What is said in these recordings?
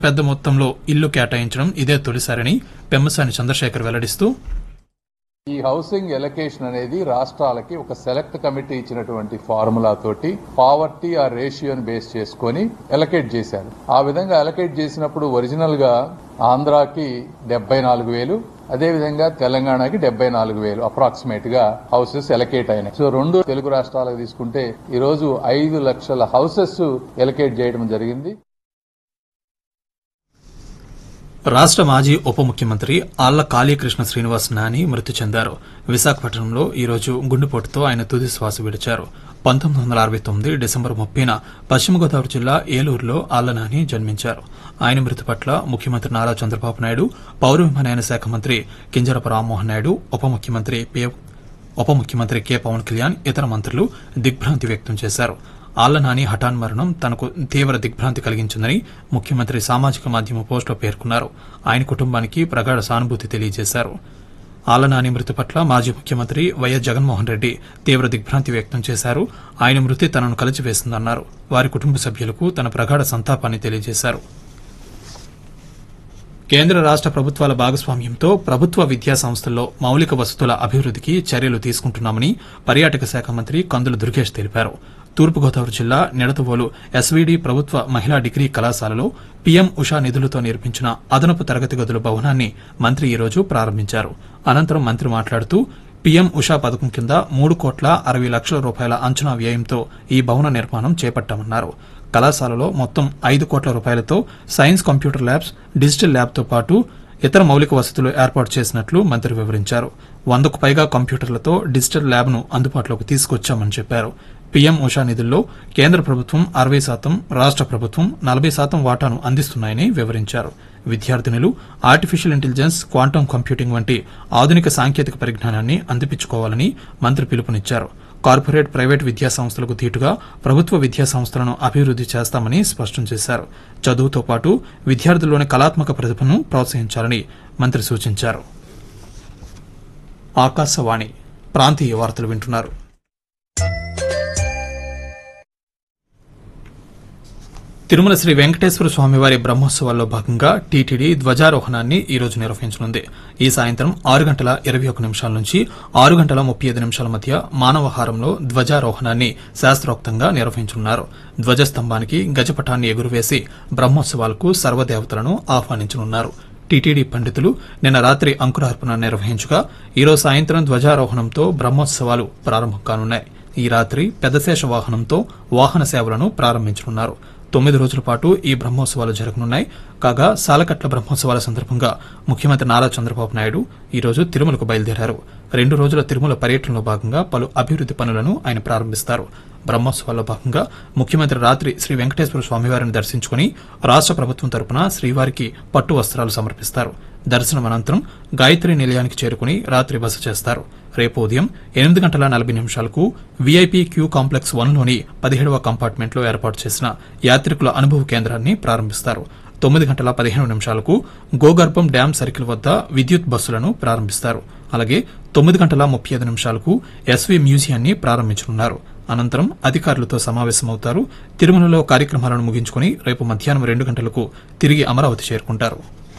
పెద్ద మొత్తంలో ఇల్లు కేటాయించడం ఇదే తొలిసారని పెమ్మసాని చంద్రశేఖర్ వెల్లడిస్తూ ఈ హౌసింగ్ ఎలకేషన్ అనేది రాష్ట్రాలకి ఒక సెలెక్ట్ కమిటీ ఇచ్చినటువంటి ఫార్ములా తోటి పావర్టీ ఆ రేషియోని బేస్ చేసుకొని ఎలకేట్ చేశారు ఆ విధంగా ఎలకేట్ చేసినప్పుడు ఒరిజినల్ గా ఆంధ్రాకి డెబ్బై నాలుగు వేలు అదే విధంగా తెలంగాణకి డెబ్బై నాలుగు వేలు అప్రాక్సిమేట్ గా హౌసెస్ ఎలకేట్ అయినాయి సో రెండు తెలుగు రాష్ట్రాలకు తీసుకుంటే ఈ రోజు ఐదు లక్షల హౌసెస్ ఎలకేట్ చేయడం జరిగింది రాష్ట మాజీ ఉప ముఖ్యమంత్రి ఆళ్ల కాళీకృష్ణ శ్రీనివాస్ నాని మృతి చెందారు విశాఖపట్నంలో ఈ రోజు గుండెపోటుతో ఆయన తుది శ్వాస విడిచారు పంతొమ్మిది వందల అరవై తొమ్మిది డిసెంబర్ ముప్పైన పశ్చిమ గోదావరి జిల్లా ఏలూరులో ఆళ్ల నాని జన్మించారు ఆయన మృతి పట్ల ముఖ్యమంత్రి నారా చంద్రబాబు నాయుడు పౌర విమానయాన శాఖ మంత్రి కింజరపు రామ్మోహన్ నాయుడు ఉప ముఖ్యమంత్రి పి ఉప ముఖ్యమంత్రి కె పవన్ కళ్యాణ్ ఇతర మంత్రులు దిగ్భ్రాంతి వ్యక్తం చేశారు ఆళ్ల నాని హఠాన్ మరణం తనకు తీవ్ర దిగ్భ్రాంతి కలిగించిందని ముఖ్యమంత్రి సామాజిక మాధ్యమ పోస్టులో పేర్కొన్నారు ఆయన కుటుంబానికి ప్రగాఢ సానుభూతి తెలియజేశారు ఆళ్ల నాని మృతి పట్ల మాజీ ముఖ్యమంత్రి వైఎస్ జగన్మోహన్ రెడ్డి తీవ్ర దిగ్భ్రాంతి వ్యక్తం చేశారు ఆయన మృతి తనను కలిచివేసిందన్నారు వారి కుటుంబ సభ్యులకు తన ప్రగాఢ సంతాపాన్ని తెలియజేశారు కేంద్ర రాష్ట ప్రభుత్వాల భాగస్వామ్యంతో ప్రభుత్వ విద్యా సంస్థల్లో మౌలిక వసతుల అభివృద్దికి చర్యలు తీసుకుంటున్నామని పర్యాటక శాఖ మంత్రి కందుల దుర్గేష్ తెలిపారు తూర్పుగోదావరి జిల్లా నిడతవోలు ఎస్వీడి ప్రభుత్వ మహిళా డిగ్రీ కళాశాలలో పీఎం ఉషా నిధులతో నిర్మించిన అదనపు తరగతి గదుల భవనాన్ని మంత్రి ఈ రోజు ప్రారంభించారు అనంతరం మంత్రి మాట్లాడుతూ పీఎం ఉషా పథకం కింద మూడు కోట్ల అరవై లక్షల రూపాయల అంచనా వ్యయంతో ఈ భవన నిర్మాణం చేపట్టామన్నారు కళాశాలలో మొత్తం ఐదు కోట్ల రూపాయలతో సైన్స్ కంప్యూటర్ ల్యాబ్స్ డిజిటల్ ల్యాబ్తో పాటు ఇతర మౌలిక వసతులు ఏర్పాటు చేసినట్లు మంత్రి వివరించారు వందకు పైగా కంప్యూటర్లతో డిజిటల్ ల్యాబ్ను అందుబాటులోకి తీసుకొచ్చామని చెప్పారు పీఎం ఉషా నిధుల్లో కేంద్ర ప్రభుత్వం అరవై శాతం రాష్ట ప్రభుత్వం నలభై శాతం వాటాను అందిస్తున్నాయని వివరించారు విద్యార్థినులు ఆర్టిఫిషియల్ ఇంటెలిజెన్స్ క్వాంటమ్ కంప్యూటింగ్ వంటి ఆధునిక సాంకేతిక పరిజ్ఞానాన్ని అందిపించుకోవాలని మంత్రి పిలుపునిచ్చారు కార్పొరేట్ ప్రైవేట్ విద్యా సంస్థలకు ధీటుగా ప్రభుత్వ విద్యా సంస్థలను అభివృద్ది చేస్తామని స్పష్టం చేశారు చదువుతో పాటు విద్యార్థుల్లోని కళాత్మక ప్రతిభను ప్రోత్సహించాలని మంత్రి సూచించారు ఆకాశవాణి ప్రాంతీయ వార్తలు వింటున్నారు తిరుమల శ్రీ వెంకటేశ్వర స్వామివారి బ్రహ్మోత్సవాల్లో భాగంగా టీటీడీ ధ్వజారోహణాన్ని ఈ రోజు నిర్వహించనుంది ఈ సాయంత్రం ఆరు గంటల ఇరవై ఒక నిమిషాల నుంచి ఆరు గంటల ముప్పై ఐదు నిమిషాల మధ్య మానవహారంలో ధ్వజారోహణాన్ని శాస్త్రోక్తంగా నిర్వహించనున్నారు ధ్వజస్తంభానికి గజపటాన్ని ఎగురువేసి బ్రహ్మోత్సవాలకు సర్వదేవతలను ఆహ్వానించనున్నారు టీటీడీ పండితులు నిన్న రాత్రి అంకురార్పణ నిర్వహించగా ఈరోజు సాయంత్రం ధ్వజారోహణంతో బ్రహ్మోత్సవాలు ప్రారంభం కానున్నాయి ఈ రాత్రి పెద్దశేష వాహనంతో వాహన సేవలను ప్రారంభించనున్నారు తొమ్మిది రోజుల పాటు ఈ బ్రహ్మోత్సవాలు జరగనున్నాయి కాగా సాలకట్ల బ్రహ్మోత్సవాల సందర్భంగా ముఖ్యమంత్రి నారా చంద్రబాబు నాయుడు ఈ రోజు తిరుమలకు బయలుదేరారు రెండు రోజుల తిరుమల పర్యటనలో భాగంగా పలు అభివృద్ది పనులను ఆయన ప్రారంభిస్తారు బ్రహ్మోత్సవాల్లో భాగంగా ముఖ్యమంత్రి రాత్రి శ్రీ వెంకటేశ్వర స్వామివారిని దర్శించుకుని రాష్ట ప్రభుత్వం తరపున శ్రీవారికి పట్టు వస్త్రాలు సమర్పిస్తారు దర్శనం అనంతరం గాయత్రి నిలయానికి చేరుకుని రాత్రి బస చేస్తారు రేపు ఉదయం ఎనిమిది గంటల నలభై నిమిషాలకు వీఐపీ క్యూ కాంప్లెక్స్ వన్లోని పదిహేడవ కంపార్ట్మెంట్లో ఏర్పాటు చేసిన యాత్రికుల అనుభవ కేంద్రాన్ని ప్రారంభిస్తారు తొమ్మిది గంటల పదిహేను నిమిషాలకు గోగర్భం డ్యాం సర్కిల్ వద్ద విద్యుత్ బస్సులను ప్రారంభిస్తారు అలాగే తొమ్మిది గంటల ముప్పై ఐదు నిమిషాలకు ఎస్వీ మ్యూజియాన్ని ప్రారంభించనున్నారు అనంతరం అధికారులతో సమావేశమవుతారు తిరుమలలో కార్యక్రమాలను ముగించుకుని రేపు మధ్యాహ్నం రెండు గంటలకు తిరిగి అమరావతి చేరుకుంటారు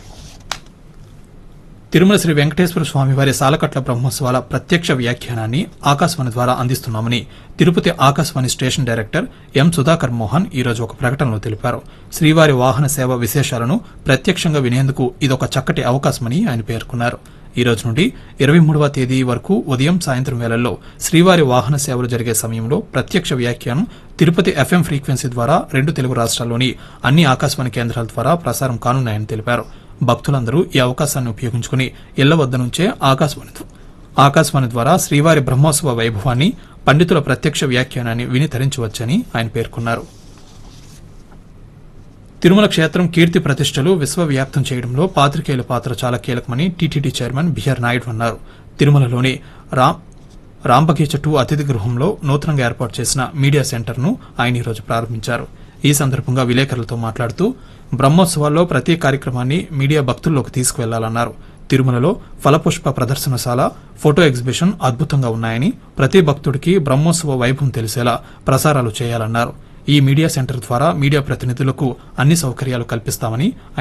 తిరుమల శ్రీ వెంకటేశ్వర స్వామివారి సాలకట్ల బ్రహ్మోత్సవాల ప్రత్యక్ష వ్యాఖ్యానాన్ని ఆకాశవాణి ద్వారా అందిస్తున్నామని Tirupati Akashvani station director M Sudhakar Mohan ఈ రోజు ఒక ప్రకటనలో తెలిపారు శ్రీవారి వాహన సేవ విశేషాలను ప్రత్యక్షంగా వినేందుకు ఇదొక చక్కటి అవకాశమని ఆయన పేర్కొన్నారు ఈ రోజు నుండి ఇరవై మూడవ తేదీ వరకు ఉదయం సాయంత్రం వేళల్లో శ్రీవారి వాహన సేవలు జరిగే సమయంలో ప్రత్యక్ష వ్యాఖ్యానం తిరుపతి ఎఫ్ఎం ఫ్రీక్వెన్సీ ద్వారా రెండు తెలుగు రాష్ట్రాల్లోని అన్ని ఆకాశవాణి కేంద్రాల ద్వారా ప్రసారం కానున్నాయని తెలిపారు భక్తులందరూ ఈ అవకాశాన్ని ఉపయోగించుకుని ఇళ్ల వద్ద నుంచే ఆకాశవాణి ఆకాశవాణి ద్వారా శ్రీవారి బ్రహ్మోత్సవ వైభవాన్ని పండితుల ప్రత్యక్ష వ్యాఖ్యానాన్ని విని తరించవచ్చని ఆయన పేర్కొన్నారు తిరుమల క్షేత్రం కీర్తి ప్రతిష్టలు విశ్వవ్యాప్తం చేయడంలో పాత్రికేయుల పాత్ర చాలా కీలకమని టీటీడీ చైర్మన్ బిఆర్ నాయుడు అన్నారు తిరుమలలోని రామ్ రాంబగీచ టూ అతిథి గృహంలో నూతనంగా ఏర్పాటు చేసిన మీడియా సెంటర్ను ఆయన ఈరోజు ప్రారంభించారు ఈ సందర్భంగా విలేకరులతో మాట్లాడుతూ బ్రహ్మోత్సవాల్లో ప్రతి కార్యక్రమాన్ని మీడియా భక్తుల్లోకి తీసుకువెళ్లాలన్నారు తిరుమలలో ఫలపుష్ప ప్రదర్శనశాల ఫోటో ఎగ్జిబిషన్ అద్భుతంగా ఉన్నాయని ప్రతి భక్తుడికి బ్రహ్మోత్సవ వైభవం తెలిసేలా ప్రసారాలు చేయాలన్నారు ఈ మీడియా సెంటర్ ద్వారా మీడియా ప్రతినిధులకు అన్ని సౌకర్యాలు కల్పిస్తామని